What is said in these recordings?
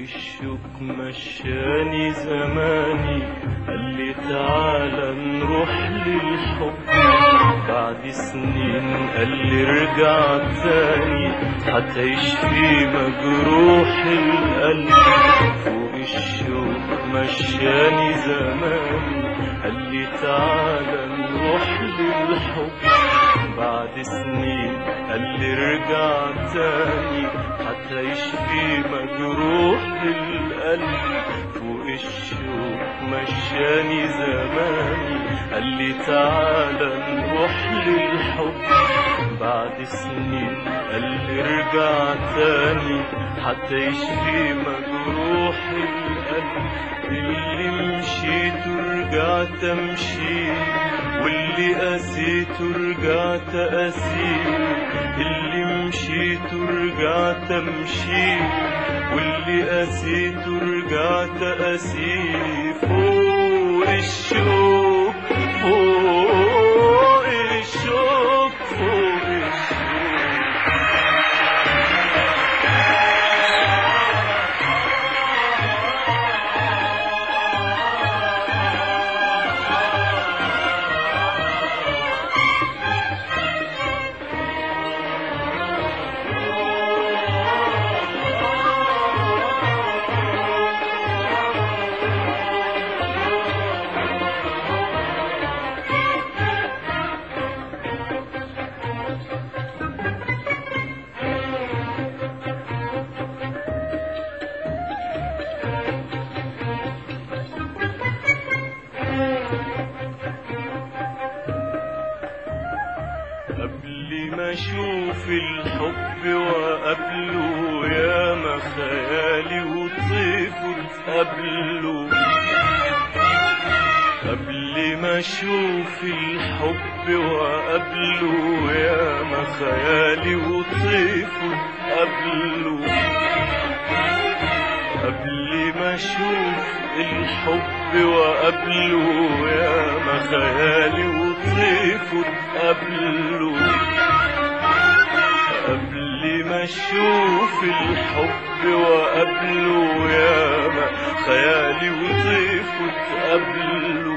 الشوك مشاني زماني قال لي تعالى نروح للحب بعد سنين قال لي ارجع تاني هتعيش في مجروح القلب فوق الشوك مشاني زماني قال لي تعالى نروح للحب بعد سنين قال لي ارجع تاني هتعيش في مجروح القلب فوق الشوق مشاني زماني قال لي تعالى نروح للحب بعد سنين قال لي ارجع تاني هتعيش في مجروح القلب اللي مشيت ورجعت امشي واللي قسيت ورجعت قسيت اللي مشيت ورجعت امشي واللي قسيت ورجعت قسيت فوق الشوق فوق الشوق فوق الشوق قبل ما اشوف الحب وقبله يا ما خيالي وطيفه اتقابلوا قبل ما اشوف الحب وقبله يا ما خيالي وطيفه اتقابلوا قبل ما اشوف الحب وقبله يا ما خيالي وطيفه اتقابلوا قبل ما اشوف الحب وقبله يا ما خيالي وطيفه اتقابلوا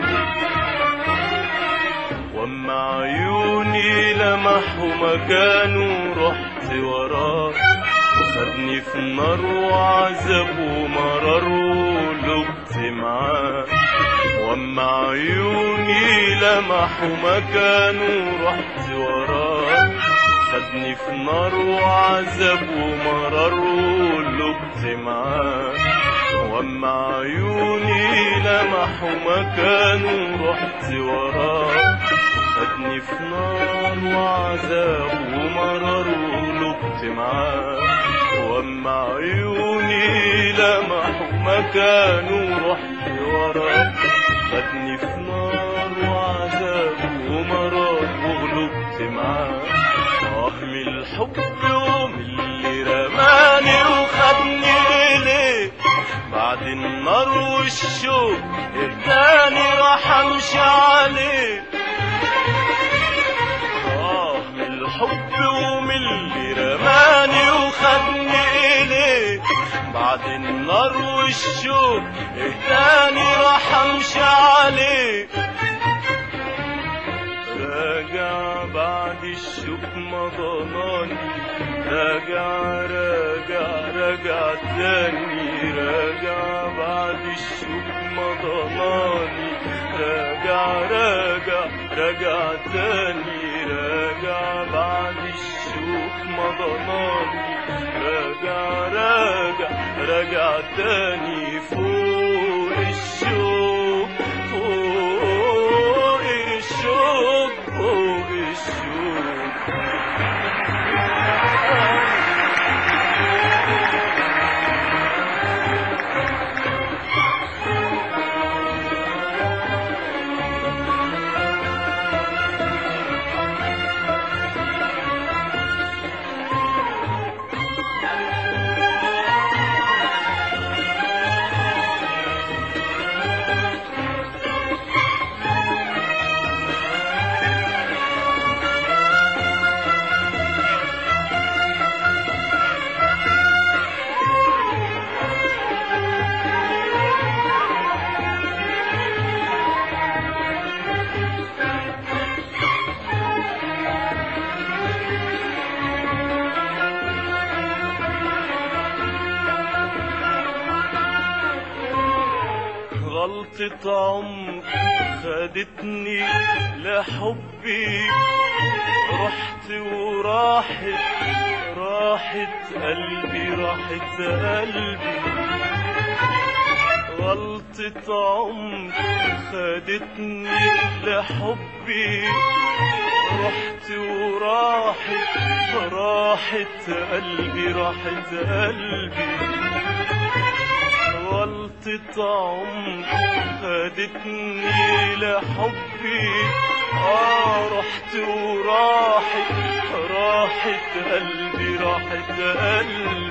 واما عيوني لمحوا مكانه رحت وراه خدني في نار وعذاب ومرار ولقت معاه واما عيوني لمحوا مكانه رحت وراه خدني في نار وعذاب ومرار ولقت معاه واما عيوني لمحوا مكانه رحت وراه خدني في نار وعذاب ومرار ولقت معاه واما عيوني لمحوا مكانه رحت وراه خدني في نار وعذاب ومرار وغلبت معاه اه من الحب ومن اللي رماني وخدني إليه بعد النار والشوق التاني راح امشي عليه آه من الحب ومن اللي رماني وخدني إليه بعد النار والشوق التاني راح امشي عليه راجع بعد الشوق مضناني راجع راجع راجع تاني راجع بعد الشوق مضناني راجع راجع راجع تاني راجع بعد الشوق مضناني راجع راجع راجع تاني فوق الشوق فوق الشوق فوق الشوق غلطة عمر خدتني لحبي رحت وراحت راحت قلبي راحت قلبي غلطة عمر خدتني لحبي رحت وراحت راحت قلبي راحت قلبي غلطة عمر خدتني لحبي آه رحت وراحت راحت قلبي راحت قلبي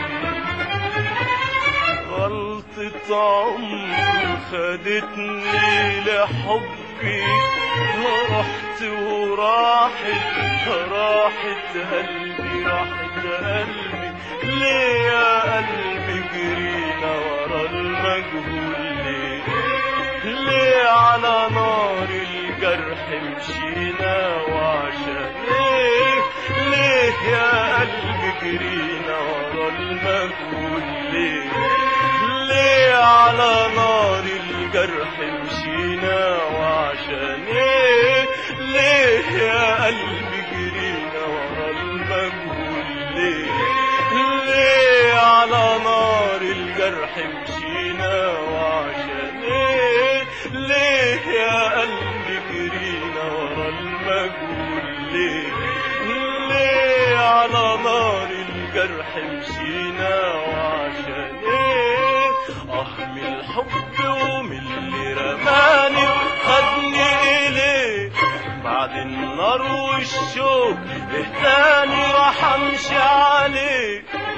غلطة عمر خدتني لحبي رحت وراحت راحت قلبي راحت قلبي ليه يا قلبي جرينا ورا المجهول ليه ليه على نار الجرح مشينا وعشان ليه ليه يا قلبي جرينا ورا المجهول ليه ليه على نار الجرح مشينا وعشان ايه ليه يا قلبي جرينا ورا المجهول ليه ليه على نار الجرح مشينا وعشان ايه ليه يا قلبي جرينا ورا المجهول ليه ليه على نار الجرح مشينا وعشان ايه اه من الحب ومن اللي رماني وخدني اليه بعد النار والشوق اهتاني راح امشي عليه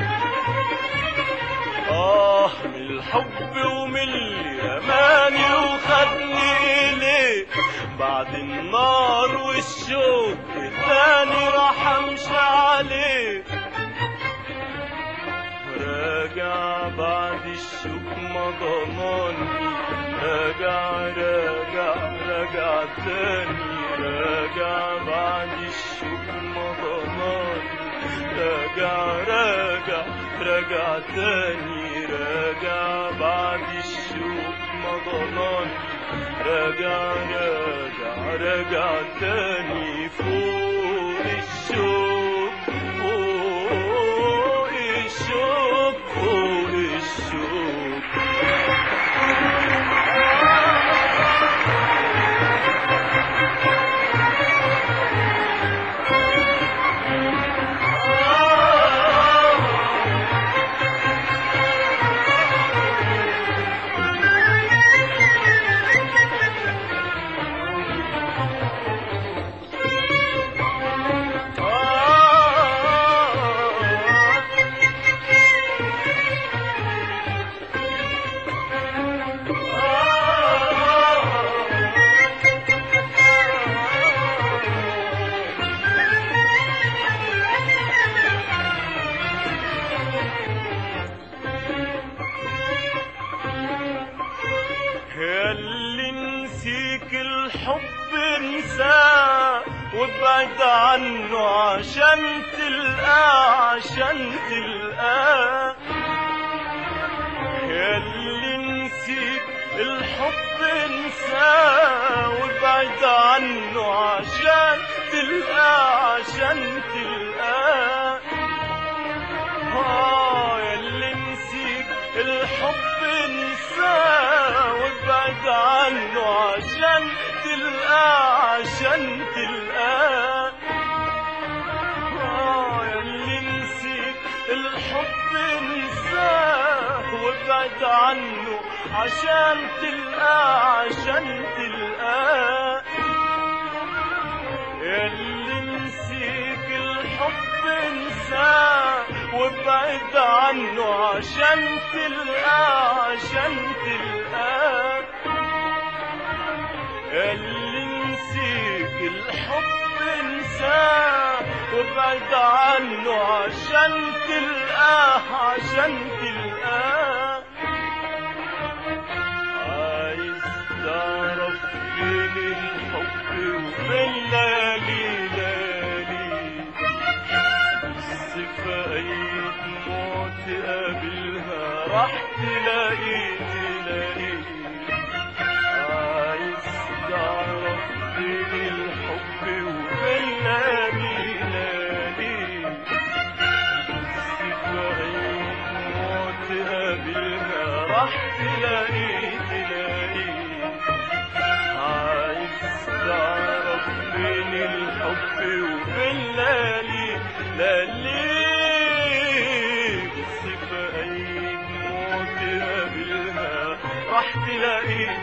آه من الحب ومن اللي رماني وخدني إليه بعد النار والشوق التاني راح أمشي عليه راجع بعد الشوق ما ضماني راجع راجع راجع تاني راجع بعد الشوق ما ضماني راجع راجع راجع تاني راجع بعد الشوق ما ضماني راجع راجع راجع تاني فوق الشوق فوق الشوق فوق الشوق ياللي نسيك الحب انساه وابعد عنه عشان تلقاه عشان تلقاه ياللي نسيك الحب انساه وابعد عنه عشان تلقاه عشان تلقاه آه ياللي نسيك الحب انساه وابعد عنه عشان تلقاه عشان تلقاه آه ياللي نسيك الحب انساه وابعد عنه عشان تلقاه عشان تلقاه ياللي نسيك الحب انساه وابعد عنه عشان تلقاه عشان تلقاه اللي نسيك الحب انساه وابعد عنه عشان تلقاه عشان تلقاه عايز تعرف فين الحب وفين ليالي ليالي بص في اي دموع تقابلها راح تلاقي تلاقي راح تلاقيه تلاقيه عايز تعرف فين الحب وفين لالي لالي بص في أي دموع تقابلها راح تلاقيه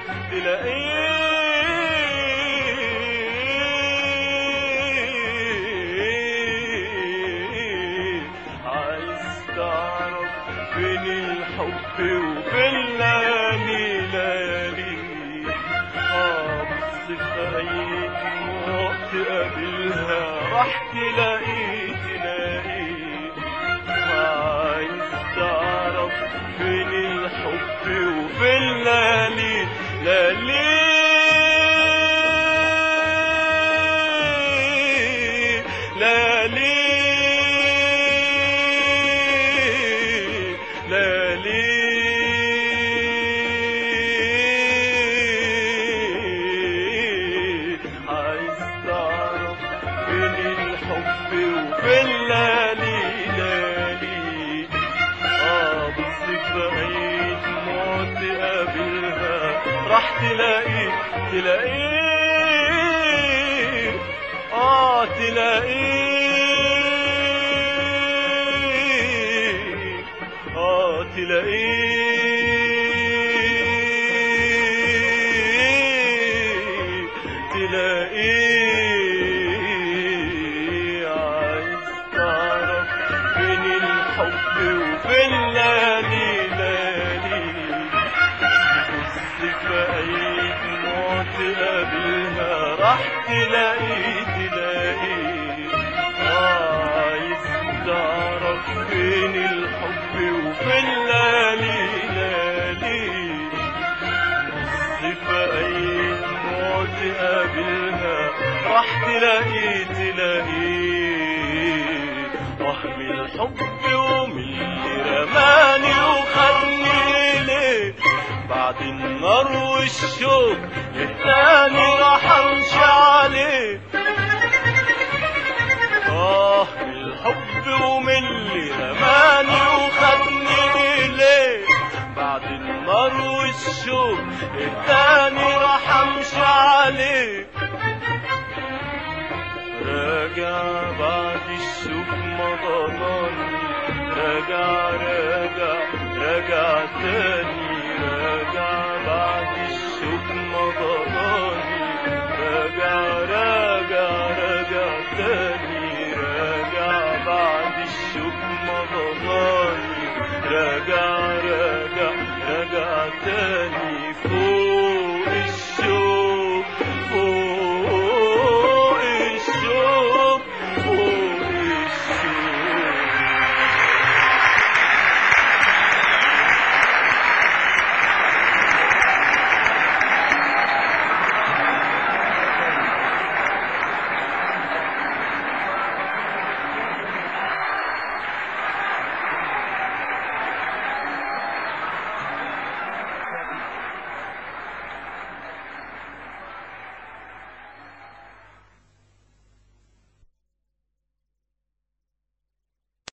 تلاقيه عايز تعرف فين الحب وفين لالي لالي اه بص في أي دموع تقابلها راح تلاقيه تلاقيه عايز تعرف فين الحب وفين لالي لالي لالي لالي عايز تعرف فين الحب وفين لالي لالي اه بص في اي دموع تقابلها راح تلاقيه تلاقيه اه تلاقيه اه تلاقيه تلاقيه عايز تعرف فين الحب وفين لالي لالي بص في أي دموع تقابلها راح تلاقيه تلاقيه عايز تعرف فين الحب وفين لالي لالي بص في أي دموع تقابلها راح تلاقيه تلاقيه وهم الحب ومن اللي رماني وخدني ليه بعد النار والشوق التاني راح امشي عليه اه الحب ومن اللي رماني وخدني ليه بعد النار والشوق التاني راح امشي عليه راجع بعد الشوق ما ضناني راجع راجع راجع تاني